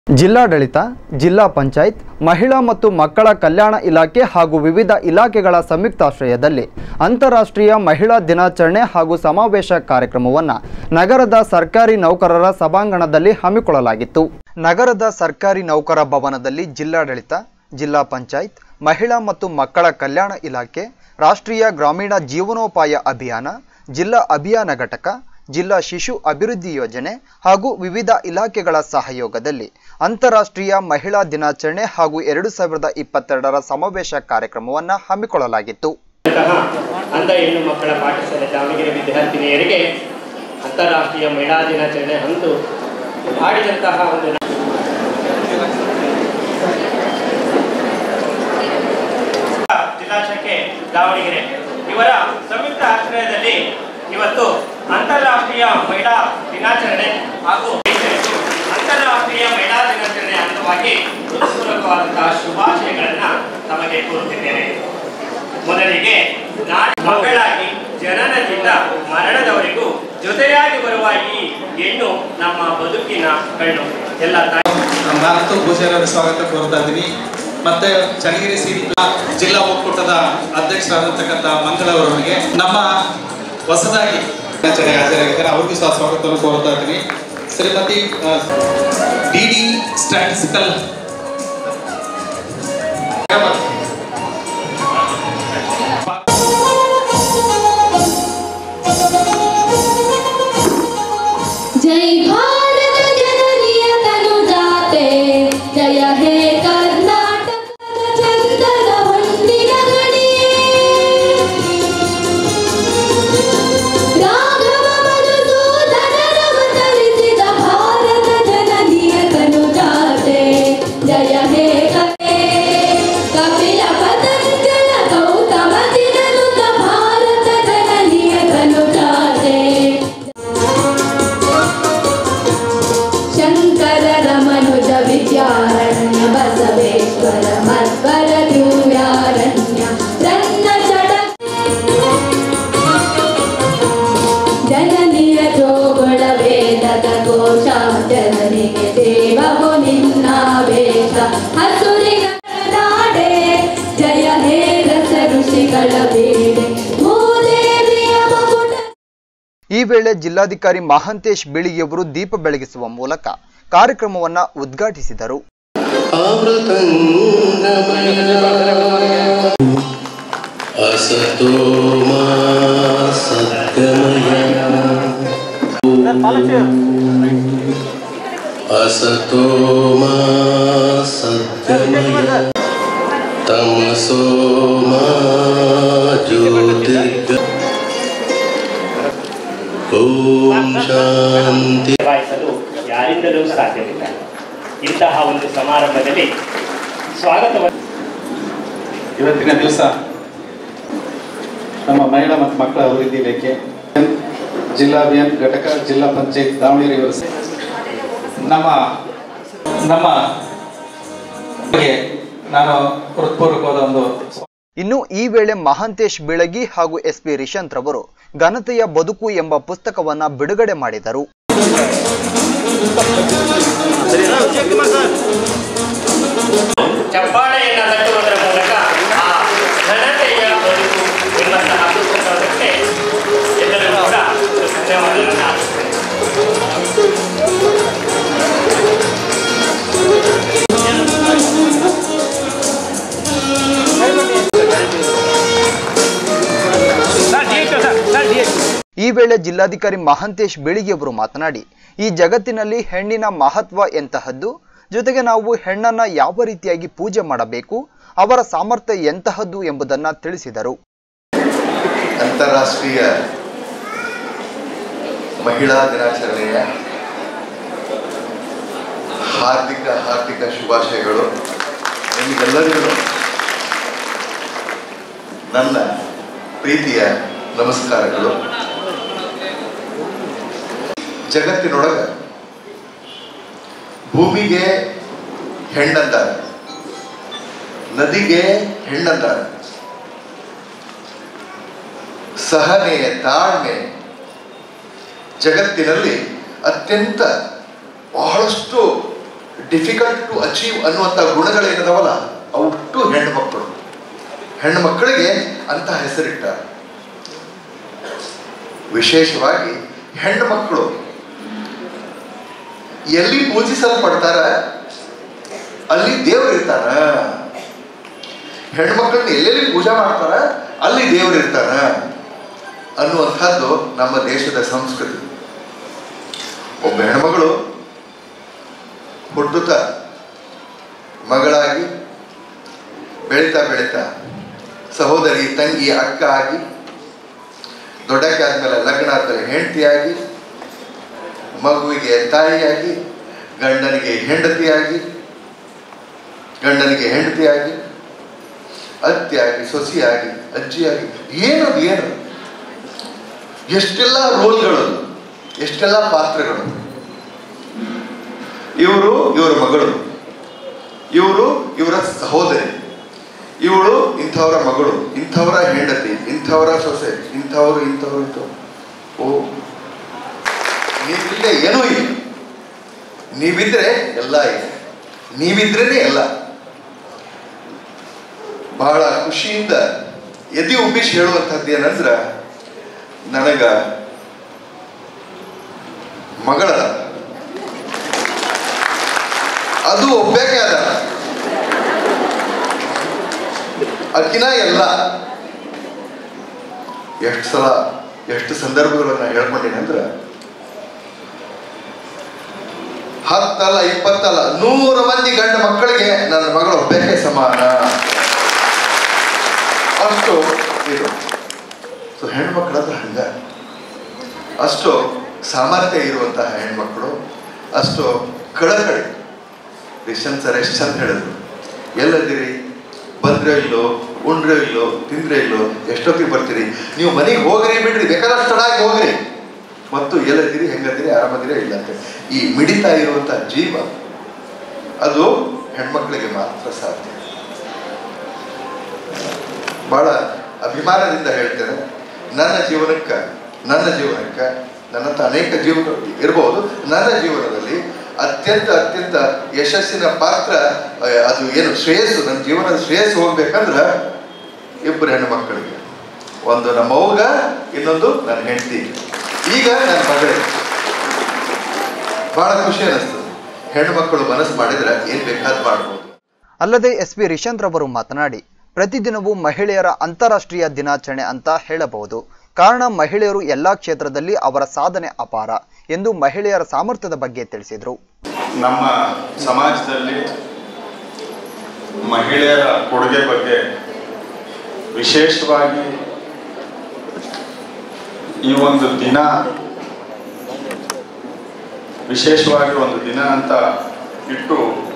ಜಿಲ್ಲಾಡಳಿತ ಜಿಲ್ಲಾ ಪಂಚಾಯತ್ ಮಹಿಳಾ ಮತ್ತು ಮಕ್ಕಳ ಕಲ್ಯಾಣ ಇಲಾಖೆ ಹಾಗೂ ವಿವಿಧ ಇಲಾಖೆಗಳ ಸಂಯುಕ್ತಾಶ್ರಯದಲ್ಲಿ ಅಂತಾರಾಷ್ಟ್ರೀಯ ಮಹಿಳಾ ದಿನಾಚರಣೆ ಹಾಗೂ ಸಮಾವೇಶ ಕಾರ್ಯಕ್ರಮವನ್ನು ನಗರದ ಸರ್ಕಾರಿ ನೌಕರರ ಸಭಾಂಗಣದಲ್ಲಿ ಹಮ್ಮಿಕೊಳ್ಳಲಾಗಿತ್ತು ನಗರದ ಸರ್ಕಾರಿ ನೌಕರ ಭವನದಲ್ಲಿ ಜಿಲ್ಲಾಡಳಿತ ಜಿಲ್ಲಾ ಪಂಚಾಯತ್ ಮಹಿಳಾ ಮತ್ತು ಮಕ್ಕಳ ಕಲ್ಯಾಣ ಇಲಾಖೆ ರಾಷ್ಟ್ರೀಯ ಗ್ರಾಮೀಣ ಜೀವನೋಪಾಯ ಅಭಿಯಾನ ಜಿಲ್ಲಾ ಅಭಿಯಾನ ಘಟಕ ಜಿಲ್ಲಾ ಶಿಶು ಅಭಿವೃದ್ಧಿ ಯೋಜನೆ ಹಾಗೂ ವಿವಿಧ ಇಲಾಖೆಗಳ ಸಹಯೋಗದಲ್ಲಿ ಅಂತಾರಾಷ್ಟ್ರೀಯ ಮಹಿಳಾ ದಿನಾಚರಣೆ ಹಾಗೂ ಎರಡು ಸಾವಿರದ ಇಪ್ಪತ್ತೆರಡರ ಸಮಾವೇಶ ಕಾರ್ಯಕ್ರಮವನ್ನು ಹಮ್ಮಿಕೊಳ್ಳಲಾಗಿತ್ತು ಅಂತಹ ಅಂಧ ಹೆಣ್ಣು ಮಕ್ಕಳ ಪಾಠಶಾಲೆ ದಾವಣಗೆರೆ ವಿದ್ಯಾರ್ಥಿನಿಯರಿಗೆ ಅಂತಾರಾಷ್ಟ್ರೀಯ ಮಹಿಳಾ ದಿನಾಚರಣೆ ಅಂದು ಆಡಿದಂತಹ ಒಂದು ಜಿಲ್ಲಾ ಶಾಖೆ ದಾವಣಗೆರೆ ಇವರ ಸಂಯುಕ್ತ ಆಶ್ರಯದಲ್ಲಿ ಇವತ್ತು ಅಂತಾರಾಷ್ಟ್ರೀಯ ಮಹಿಳಾ ದಿನಾಚರಣೆ ಹಾಗೂ ಅಂತಾರಾಷ್ಟ್ರೀಯ ಮಹಿಳಾ ದಿನಾಚರಣೆ ಅಂಗವಾಗಿ ಹೃತ್ಪೂರ್ವಕವಾದಂತಹ ಶುಭಾಶಯಗಳನ್ನ ತಮಗೆ ಕೋರುತ್ತಿದ್ದೇನೆ ಮೊದಲಿಗೆ ನಾಡಿ ಮಗಳಾಗಿ ಜನನದಿಂದ ಮರಣದವರೆಗೂ ಜೊತೆಯಾಗಿ ಬರುವ ಈ ಹೆಣ್ಣು ನಮ್ಮ ಬದುಕಿನ ಕಣ್ಣು ಎಲ್ಲ ತಾಯಿ ಮಾತು ಭೂಷಾರ ಸ್ವಾಗತ ಕೋರ್ತಾ ಇದ್ದೀನಿ ಮತ್ತೆ ಚನ್ನಗಿರಿ ಸಿ ಜಿಲ್ಲಾ ಒಕ್ಕೂಟದ ಅಧ್ಯಕ್ಷರಾದಂತಕ್ಕಂಥ ಮಂಗಳವರವರಿಗೆ ನಮ್ಮ ಹೊಸದಾಗಿ ದಿನಾಚರಣೆ ಹಾಜರಾಗಿದ್ದಾರೆ ಅವ್ರಿಗೂ ಸಹ ಸ್ವಾಗತವನ್ನು ಕೋರ್ತಾ ಇದ್ದೀನಿ ಶ್ರೀಮತಿ ಡಿ ಡಿ ಸ್ಟ್ಯಾಟಿಸ್ಟಿಕಲ್ जय भारत जननीय तनु जाते जय हे कर्नाटक ಚಂದದ ಹೊನ್ನಿನ ಗಣಿಯೇ ರಾಘವ ಮಧುಸೂದನರವತರಿಸಿದ ಭಾರತ ಜನನಿಯ ತನು ಜಾತೆ ಜಯ ಹೇ ಕೇ ಕಪಿಲ ಪತಂಜಲ ಗೌತಮ ದಿನನುತ ಭಾರತ ಜನನಿಯ ತನು ಜಾತೆ ಶಂಕರ ರಮನುಜ ವಿದ್ಯಾರಣ್ಯ ಬಸವೇಶ್ವರ ಮಧ್ವರ ದಿವ್ಯಾರಣ್ಯ ರನ್ನ ಚಡ ಜನನಿಯ ಜೋಗಳ ವೇದದ ಕೋಶ ಜನನಿಗೆ ದೇವವು ನಿನ್ನಾವೇಶ ಹಸುರಿಗಳ ನಾಡೆ ಜಯ ಹೇ ರಸ ಋಷಿಗಳ ಬೇಡೆ ಭೂದೇವಿಯ ಮಗುಟ ಈ ವೇಳೆ ಜಿಲ್ಲಾಧಿಕಾರಿ ಮಹಾಂತೇಶ್ ಬಿಳಿಗಿಯವರು ದೀಪ ಬೆಳಗಿಸುವ ಮೂಲಕ ಕಾರ್ಯಕ್ರಮವನ್ನು ಉದ್ಘಾಟಿಸಿದರು असतो मा सद्गमय असतो मा सद्गमय तमसो मा ज्योतिर्ग ॐ शान्ति ನಿಭಾಯಿಸಲು ಯಾರಿಂದಲೂ ಸಾಧ್ಯವಿಲ್ಲ ಇಂತಹ ಒಂದು ಸಮಾರಂಭದಲ್ಲಿ ಸ್ವಾಗತವನ್ನು ಇವತ್ತಿನ ದಿವಸ ನಮ್ಮ ಮಹಿಳಾ ಮತ್ತು ಮಕ್ಕಳ ಅಭಿವೃದ್ಧಿ ಇಲಾಖೆ ಜಿಲ್ಲಾ ಅಭಿಯಾನ್ ಘಟಕ ಜಿಲ್ಲಾ ಪಂಚಾಯತ್ ದಾವಣಗೆರೆ ಇವರು ಸೇ- ನಮ್ಮ ನಮ್ಮ ಬಗ್ಗೆ ನಾನು ಹೃತ್ಪೂರ್ವಕವಾದ ಒಂದು ಇನ್ನು ಈ ವೇಳೆ ಮಹಾಂತೇಶ್ ಬಿಳಗಿ ಹಾಗೂ ಎಸ್ ಪಿ ರಿಶಂತ್ ರವರು ಘನತೆಯ ಬದುಕು ಎಂಬ ಪುಸ್ತಕವನ್ನ ಬಿಡುಗಡೆ ಮಾಡಿದರು ಚಪ್ಪಾಳೆಯನ್ನು ತಟ್ಟುವುದರ ಮೂಲಕ ಆ ಘನತೆಯ ಬದುಕು ಎಂಬಂತಹ ಪುಸ್ತಕಕ್ಕೆ ಎಲ್ಲರೂ ಕೂಡ ಧನ್ಯವಾದಗಳನ್ನು ಅರ್ಪಿಸ್ತೇನೆ. ಈ ವೇಳೆ ಜಿಲ್ಲಾಧಿಕಾರಿ ಮಹಾಂತೇಶ್ ಬಿಳಿಗಿಯವರು ಮಾತನಾಡಿ ಈ ಜಗತ್ತಿನಲ್ಲಿ ಹೆಣ್ಣಿನ ಮಹತ್ವ ಎಂತಹದ್ದು ಜೊತೆಗೆ ನಾವು ಹೆಣ್ಣನ್ನ ಯಾವ ರೀತಿಯಾಗಿ ಪೂಜೆ ಮಾಡಬೇಕು ಅವರ ಸಾಮರ್ಥ್ಯ ಎಂತಹದ್ದು ಎಂಬುದನ್ನ ತಿಳಿಸಿದರು ಅಂತಾರಾಷ್ಟ್ರೀಯ ಮಹಿಳಾ ದಿನಾಚರಣೆಯ ಹಾರ್ದಿಕ ಹಾರ್ದಿಕ ಶುಭಾಶಯಗಳು ನಿಮಗೆಲ್ಲರಿಗೂ ನನ್ನ ಪ್ರೀತಿಯ ನಮಸ್ಕಾರಗಳು ಜಗತ್ತಿನೊಳಗ ಭೂಮಿಗೆ ಹೆಣ್ಣಂದಾರೆ ನದಿಗೆ ಹೆಣ್ಣಂದಾರೆ ಸಹನೆ ತಾಳ್ಮೆ ಜಗತ್ತಿನಲ್ಲಿ ಅತ್ಯಂತ ಬಹಳಷ್ಟು ಡಿಫಿಕಲ್ಟ್ ಟು ಅಚೀವ್ ಅನ್ನುವಂಥ ಗುಣಗಳೇನದವಲ್ಲ ಅವಷ್ಟು ಹೆಣ್ಣು ಮಕ್ಕಳು ಹೆಣ್ಣು ಮಕ್ಕಳಿಗೆ ಅಂತ ಹೆಸರಿಟ್ಟಾರೆ ವಿಶೇಷವಾಗಿ ಹೆಣ್ಣು ಮಕ್ಕಳು ಎಲ್ಲಿ ಪೂಜಿಸಲ್ಪಡ್ತಾರ ಅಲ್ಲಿ ದೇವರು ಇರ್ತಾರ ಹೆಣ್ಮಕ್ಳನ್ನ ಎಲ್ಲೆಲ್ಲಿ ಪೂಜೆ ಮಾಡ್ತಾರ ಅಲ್ಲಿ ದೇವರು ಇರ್ತಾರ ಅನ್ನುವಂಥದ್ದು ನಮ್ಮ ದೇಶದ ಸಂಸ್ಕೃತಿ ಒಬ್ಬ ಹೆಣ್ಮಗಳು ಹುಟ್ಟುತ್ತಾ ಮಗಳಾಗಿ ಬೆಳೀತಾ ಬೆಳೀತಾ ಸಹೋದರಿ ತಂಗಿ ಅಕ್ಕ ಆಗಿ ದೊಡ್ಡಕ್ಕೆ ಆದ್ಮೇಲೆ ಲಗ್ನ ಆದ್ಮೇಲೆ ಹೆಂಡತಿಯಾಗಿ ಮಗುವಿಗೆ ತಾಯಿಯಾಗಿ ಗಂಡನಿಗೆ ಹೆಂಡತಿಯಾಗಿ ಗಂಡನಿಗೆ ಹೆಂಡತಿಯಾಗಿ ಅತ್ತೆಯಾಗಿ ಸೊಸೆಯಾಗಿ ಅಜ್ಜಿಯಾಗಿ ಏನದು ಏನು ಎಷ್ಟೆಲ್ಲ ರೋಲ್ಗಳು ಎಷ್ಟೆಲ್ಲ ಪಾತ್ರಗಳು ಇವರು ಇವರ ಮಗಳು ಇವರು ಇವರ ಸಹೋದರಿ ಇವಳು ಇಂಥವರ ಮಗಳು ಇಂಥವರ ಹೆಂಡತಿ ಇಂಥವರ ಸೊಸೆ ಇಂಥವರು ಇಂಥವ್ರು ಇಂಥವ್ರು ಓ ನೀವಿಲ್ಲದೆ ಏನೂ ಇಲ್ಲ ನೀವಿದ್ರೆ ಎಲ್ಲ ಇದೆ ನೀವಿದ್ರೇನೆ ಎಲ್ಲ ಬಹಳ ಖುಷಿಯಿಂದ ಎದೆ ಉಬ್ಬಿಸಿ ಹೇಳುವಂಥದ್ದು ಏನಂದ್ರ ನನಗ ಮಗಳ ಅದು ಒಬ್ಬೇಕೆ ಅದ ಅಕ್ಕಿನ ಎಲ್ಲ ಎಷ್ಟು ಸಲ ಎಷ್ಟು ಸಂದರ್ಭಗಳನ್ನ ಹೇಳ್ಕೊಂಡಿನಿ ಅಂದ್ರ ಹತ್ತಲ್ಲ ಇಪ್ಪತ್ತಲ್ಲ ನೂರು ಮಂದಿ ಗಂಡ ಮಕ್ಕಳಿಗೆ ನನ್ನ ಮಗಳು ಒಬ್ಬೇಕೆ ಸಮಾನ ಅಷ್ಟು ಇದು ಸೊ ಹೆಣ್ಮಕ್ಳಂದ್ರೆ ಹಂಗ ಅಷ್ಟು ಸಾಮರ್ಥ್ಯ ಇರುವಂತಹ ಹೆಣ್ಮಕ್ಳು ಅಷ್ಟು ಕಳಕಳಿ ರಿಷನ್ ಸರ್ ಎಷ್ಟು ಚಂದ ಹೇಳಿದ್ರು ಎಲ್ಲದಿರಿ ಬಂದ್ರೆ ಇಲ್ಲೋ ಉಂಡ್ರೆ ಇಲ್ಲೋ ತಿಂದ್ರೆ ಇಲ್ಲೋ ಎಷ್ಟೊತ್ತಿಗೆ ಬರ್ತೀರಿ ನೀವು ಮನೆಗೆ ಹೋಗ್ರಿ ಬಿಡ್ರಿ ಬೇಕಾದಷ್ಟು ತಡ ಆಗಿ ಹೋಗ್ರಿ ಮತ್ತು ಎಲ್ಲದಿರಿ ಹೆಂಗದಿರಿ ಆರಾಮದಿರಿ ಇಲ್ಲ ಅಂತ ಈ ಮಿಡಿತಾ ಇರುವಂತಹ ಜೀವ ಅದು ಹೆಣ್ಮಕ್ಳಿಗೆ ಮಾತ್ರ ಸಾಧ್ಯ ಬಹಳ ಅಭಿಮಾನದಿಂದ ಹೇಳ್ತೇನೆ ನನ್ನ ಜೀವನಕ್ಕೆ ನನ್ನ ಜೀವನಕ್ಕೆ ನನ್ನಂಥ ಅನೇಕ ಜೀವಗಳು ಇರಬಹುದು ನನ್ನ ಜೀವನದಲ್ಲಿ ಅತ್ಯಂತ ಅತ್ಯಂತ ಯಶಸ್ಸಿನ ಪಾತ್ರ ಆ, ಅದು ಏನು ಶ್ರೇಯಸ್ಸು ನನ್ನ ಜೀವನದ ಶ್ರೇಯಸ್ಸು ಹೋಗ್ಬೇಕಂದ್ರೆ ಇಬ್ಬರು ಹೆಣ್ಣು ಮಕ್ಕಳಿಗೆ ಒಂದು ನಮ್ಮ ಅವ್ಗ ಇನ್ನೊಂದು ನನ್ನ ಹೆಂಡತಿ ಈಗ ನನ್ನ ಮಗಳೇ ಬಹಳ ಖುಷಿ ಅನ್ನಿಸ್ತದೆ ಹೆಣ್ಣು ಮಕ್ಕಳು ಮನಸ್ಸು ಮಾಡಿದ್ರೆ ಏನ್ ಬೇಕಾದ್ ಮಾಡ್ಬೋದು ಅಲ್ಲದೆ ಎಸ್ ಪಿ ರಿಶಂತ್ ರವರು ಮಾತನಾಡಿ ಪ್ರತಿದಿನವೂ ಮಹಿಳೆಯರ ಅಂತಾರಾಷ್ಟ್ರೀಯ ದಿನಾಚರಣೆ ಅಂತ ಹೇಳಬಹುದು ಕಾರಣ ಮಹಿಳೆಯರು ಎಲ್ಲಾ ಕ್ಷೇತ್ರದಲ್ಲಿ ಅವರ ಸಾಧನೆ ಅಪಾರ ಎಂದು ಮಹಿಳೆಯರ ಸಾಮರ್ಥ್ಯದ ಬಗ್ಗೆ ತಿಳಿಸಿದರು ನಮ್ಮ ಸಮಾಜದಲ್ಲಿ ಮಹಿಳೆಯರ ಕೊಡುಗೆ ಬಗ್ಗೆ ವಿಶೇಷವಾಗಿ ಈ ಒಂದು ದಿನ ವಿಶೇಷವಾಗಿ ಒಂದು ದಿನ ಅಂತ ಇಟ್ಟು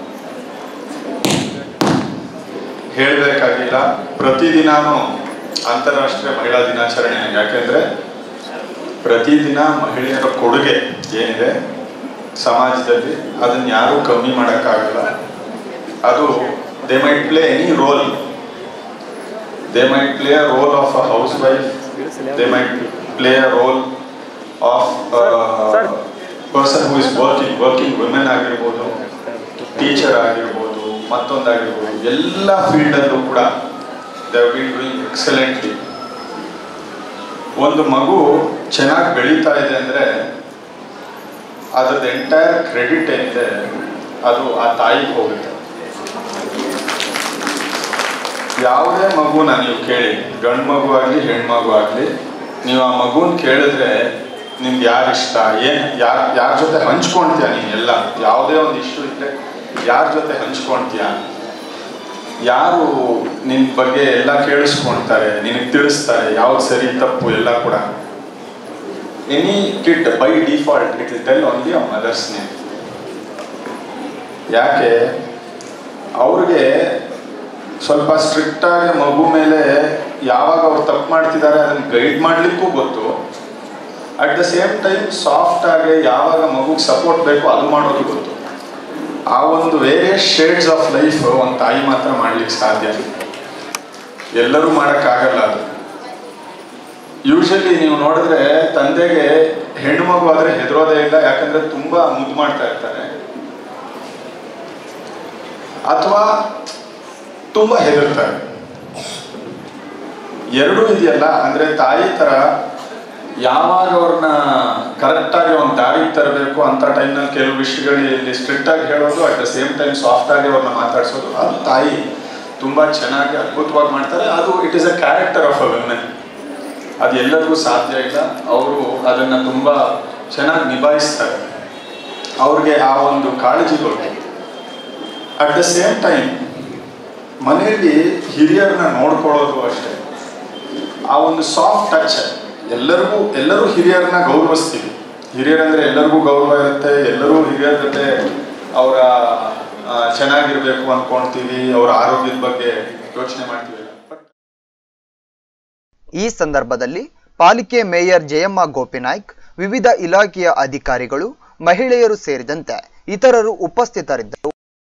ಹೇಳಬೇಕಾಗಿಲ್ಲ ಪ್ರತಿದಿನಾನು ಅಂತಾರಾಷ್ಟ್ರೀಯ ಮಹಿಳಾ ದಿನಾಚರಣೆ ಯಾಕೆಂದ್ರೆ ಪ್ರತಿದಿನ ಮಹಿಳೆಯರ ಕೊಡುಗೆ ಏನಿದೆ ಸಮಾಜದಲ್ಲಿ ಅದನ್ನ ಯಾರೂ ಕಮ್ಮಿ ಮಾಡೋಕ್ಕಾಗಲ್ಲ ಅದು they might play any role they might play a role of a housewife they might play a role of person who is working working women ಆಗಿರ್ಬೋದು ಟೀಚರ್ ಆಗಿರ್ಬೋದು ಮತ್ತೊಂದಾಗಿರ್ಬೋದು ಎಲ್ಲ ಫೀಲ್ಡಲ್ಲೂ ಕೂಡ ದೇ ಬೀನ್ ಡೂಯಿಂಗ್ ಎಕ್ಸಲೆಂಟ್ಲಿ ಒಂದು ಮಗು ಚೆನ್ನಾಗಿ ಬೆಳೀತಾ ಇದೆ ಅಂದರೆ ಅದ್ರದ್ದು ಎಂಟೈರ್ ಕ್ರೆಡಿಟ್ ಏನಿದೆ ಅದು ಆ ತಾಯಿಗೆ ಹೋಗುತ್ತೆ ಯಾವುದೇ ಮಗುನ ನೀವು ಕೇಳಿ ಗಂಡು ಮಗು ಆಗಲಿ ಹೆಣ್ಮಗು ಆಗಲಿ ನೀವು ಆ ಮಗುನ ಕೇಳಿದ್ರೆ ನಿಮ್ಗೆ ಯಾರು ಇಷ್ಟ ಏನು ಯಾರು ಯಾರ ಜೊತೆ ಹಂಚ್ಕೊಳ್ತೀಯ ನೀನು ಎಲ್ಲ ಯಾವುದೇ ಒಂದು ಇಶ್ಯೂ ಇದ್ದರೆ ಯಾರ ಜೊತೆ ಹಂಚ್ಕೊಳ್ತೀಯ ಯಾರು ನಿನ್ನ ಬಗ್ಗೆ ಎಲ್ಲ ಕೇಳಿಸ್ಕೊಳ್ತಾರೆ ನಿನಗೆ ತಿಳಿಸ್ತಾರೆ ಯಾವ್ದು ಸರಿ ತಪ್ಪು ಎಲ್ಲ ಕೂಡ any kid by default it is tell only a mother's name ಯಾಕೆ ಅವ್ರಿಗೆ ಸ್ವಲ್ಪ ಸ್ಟ್ರಿಕ್ಟ್ ಆಗಿ ಮಗು ಮೇಲೆ ಯಾವಾಗ ಅವ್ರು ತಪ್ಪು ಮಾಡ್ತಿದ್ದಾರೆ ಅದನ್ನ ಗೈಡ್ ಮಾಡ್ಲಿಕ್ಕೂ ಗೊತ್ತು at the same time soft ಆಗಿ ಯಾವಾಗ ಮಗುಗೆ ಸಪೋರ್ಟ್ ಬೇಕು ಅದು ಮಾಡೋದು ಗೊತ್ತು ಆ ಒಂದು ವೇರಿಯಸ್ ಶೇಡ್ಸ್ ಆಫ್ ಲೈಫ್ ಒಂದು ತಾಯಿ ಮಾತ್ರ ಮಾಡ್ಲಿಕ್ಕೆ ಸಾಧ್ಯ ಎಲ್ಲರೂ ಮಾಡೋಕ್ಕಾಗಲ್ಲ ಅದು ಯೂಶಲಿ ನೀವು ನೋಡಿದ್ರೆ ತಂದೆಗೆ ಹೆಣ್ಣು ಮಗು ಆದ್ರೆ ಹೆದರೋದೇ ಇಲ್ಲ ಯಾಕಂದ್ರೆ ತುಂಬಾ ಮುದ್ದು ಮಾಡ್ತಾ ಇರ್ತಾರೆ ಅಥವಾ ತುಂಬ ಹೆದರ್ತಾರೆ ಎರಡೂ ಇದೆಯಲ್ಲ ಅಂದರೆ ತಾಯಿ ಥರ ಯಾವಾಗ ಅವ್ರನ್ನ ಕರೆಕ್ಟಾಗಿ ಒಂದು ದಾರಿಗೆ ತರಬೇಕು ಅಂತ ಟೈಮ್ನಲ್ಲಿ ಕೆಲವು ವಿಷಯಗಳಲ್ಲಿ ಸ್ಟ್ರಿಕ್ಟ್ ಆಗಿ ಹೇಳೋದು at the same time soft ಆಗಿ ಅವ್ರನ್ನ ಮಾತಾಡ್ಸೋದು ಅದು ತಾಯಿ ತುಂಬ ಚೆನ್ನಾಗಿ ಅದ್ಭುತವಾಗಿ ಮಾಡ್ತಾರೆ ಅದು it is a character of a women ಅದು ಎಲ್ಲರಿಗೂ ಸಾಧ್ಯ ಇಲ್ಲ ಅವರು ಅದನ್ನು ತುಂಬ ಚೆನ್ನಾಗಿ ನಿಭಾಯಿಸ್ತಾರೆ ಅವ್ರಿಗೆ ಆ ಒಂದು ಕಾಳಜಿಗಳು ಅಟ್ ದ ಸೇಮ್ ಟೈಮ್ ಮನೆಯಲ್ಲಿ ಹಿರಿಯರನ್ನ ನೋಡ್ಕೊಳ್ಳೋದು ಅಷ್ಟೇ ಆ ಒಂದು ಸಾಫ್ಟ್ ಟಚ್ ಎಲ್ಲರಿಗೂ ಎಲ್ಲರೂ ಹಿರಿಯರನ್ನ ಗೌರವಿಸ್ತೀವಿ ಹಿರಿಯರಂದ್ರೆ ಎಲ್ಲರಿಗೂ ಗೌರವ ಇರುತ್ತೆ ಎಲ್ಲರೂ ಹಿರಿಯರ ಜೊತೆ ಅವರ ಚೆನ್ನಾಗಿರ್ಬೇಕು ಅಂದ್ಕೊಳ್ತೀವಿ ಅವರ ಆರೋಗ್ಯದ ಬಗ್ಗೆ ಯೋಚನೆ ಮಾಡ್ತೀವಿ ಬಟ್ ಈ ಸಂದರ್ಭದಲ್ಲಿ ಪಾಲಿಕೆ ಮೇಯರ್ ಜಯಮ್ಮ ಗೋಪಿನಾಯ್ಕ್ ವಿವಿಧ ಇಲಾಖೆಯ ಅಧಿಕಾರಿಗಳು ಮಹಿಳೆಯರು ಸೇರಿದಂತೆ ಇತರರು ಉಪಸ್ಥಿತರಿದ್ದರು